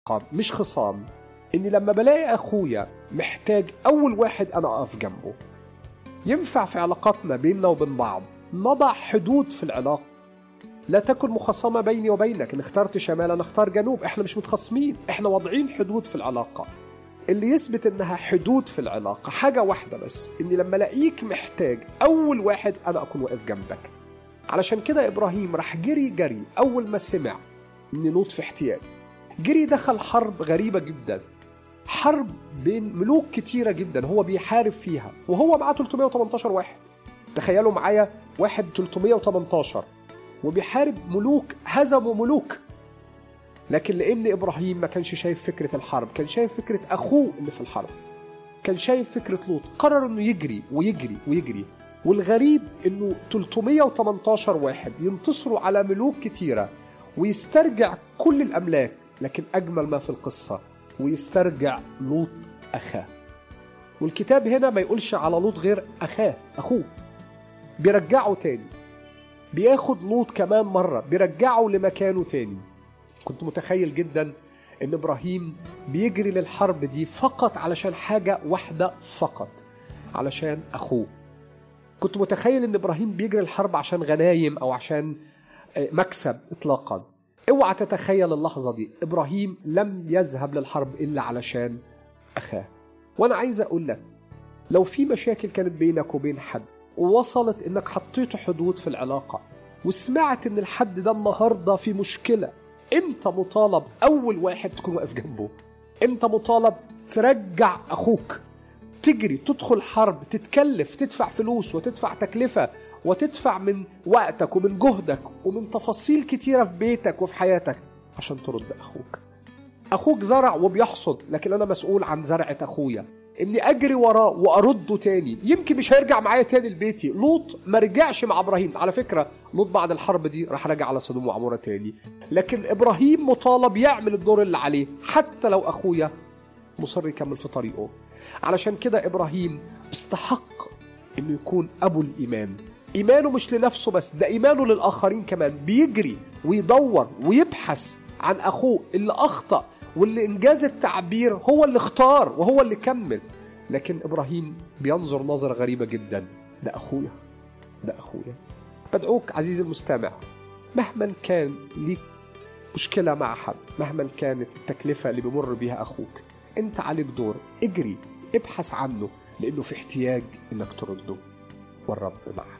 علاقة مش خصام إني لما بلاقي أخويا محتاج أول واحد أنا أقف جنبه ينفع في علاقاتنا بيننا وبين بعض نضع حدود في العلاقة لا تكن مخاصمة بيني وبينك إن اخترت شمال أنا اختار جنوب إحنا مش متخاصمين إحنا واضعين حدود في العلاقة اللي يثبت إنها حدود في العلاقة حاجة واحدة بس إني لما ألاقيك محتاج أول واحد أنا أكون واقف جنبك علشان كده إبراهيم راح جري جري أول ما سمع إن لوط في احتياج جري دخل حرب غريبة جدا حرب بين ملوك كتيرة جدا هو بيحارب فيها وهو معاه 318 واحد تخيلوا معايا واحد 318 وبيحارب ملوك هزموا ملوك لكن لان ابراهيم ما كانش شايف فكره الحرب كان شايف فكره اخوه اللي في الحرب كان شايف فكره لوط قرر انه يجري ويجري ويجري والغريب انه 318 واحد ينتصروا على ملوك كتيره ويسترجع كل الاملاك لكن اجمل ما في القصه ويسترجع لوط اخاه والكتاب هنا ما يقولش على لوط غير اخاه اخوه بيرجعه تاني بياخد لوط كمان مرة بيرجعه لمكانه تاني كنت متخيل جدا ان ابراهيم بيجري للحرب دي فقط علشان حاجة واحدة فقط علشان اخوه كنت متخيل ان ابراهيم بيجري الحرب عشان غنايم او عشان مكسب اطلاقا اوعى تتخيل اللحظة دي ابراهيم لم يذهب للحرب الا علشان اخاه وانا عايز اقول لك لو في مشاكل كانت بينك وبين حد ووصلت انك حطيت حدود في العلاقه وسمعت ان الحد ده النهارده في مشكله انت مطالب اول واحد تكون واقف جنبه انت مطالب ترجع اخوك تجري تدخل حرب تتكلف تدفع فلوس وتدفع تكلفه وتدفع من وقتك ومن جهدك ومن تفاصيل كتيره في بيتك وفي حياتك عشان ترد اخوك اخوك زرع وبيحصد لكن انا مسؤول عن زرعه اخويا اني اجري وراه وارده تاني يمكن مش هيرجع معايا تاني لبيتي لوط ما رجعش مع ابراهيم على فكره لوط بعد الحرب دي راح راجع على سدوم وعموره تاني لكن ابراهيم مطالب يعمل الدور اللي عليه حتى لو اخويا مصر يكمل في طريقه علشان كده ابراهيم استحق انه يكون ابو الايمان ايمانه مش لنفسه بس ده ايمانه للاخرين كمان بيجري ويدور ويبحث عن اخوه اللي اخطا واللي انجاز التعبير هو اللي اختار وهو اللي كمل لكن ابراهيم بينظر نظره غريبه جدا ده اخويا ده اخويا بدعوك عزيزي المستمع مهما كان ليك مشكلة مع حد مهما كانت التكلفة اللي بيمر بيها أخوك أنت عليك دور اجري ابحث عنه لأنه في احتياج إنك ترده والرب معك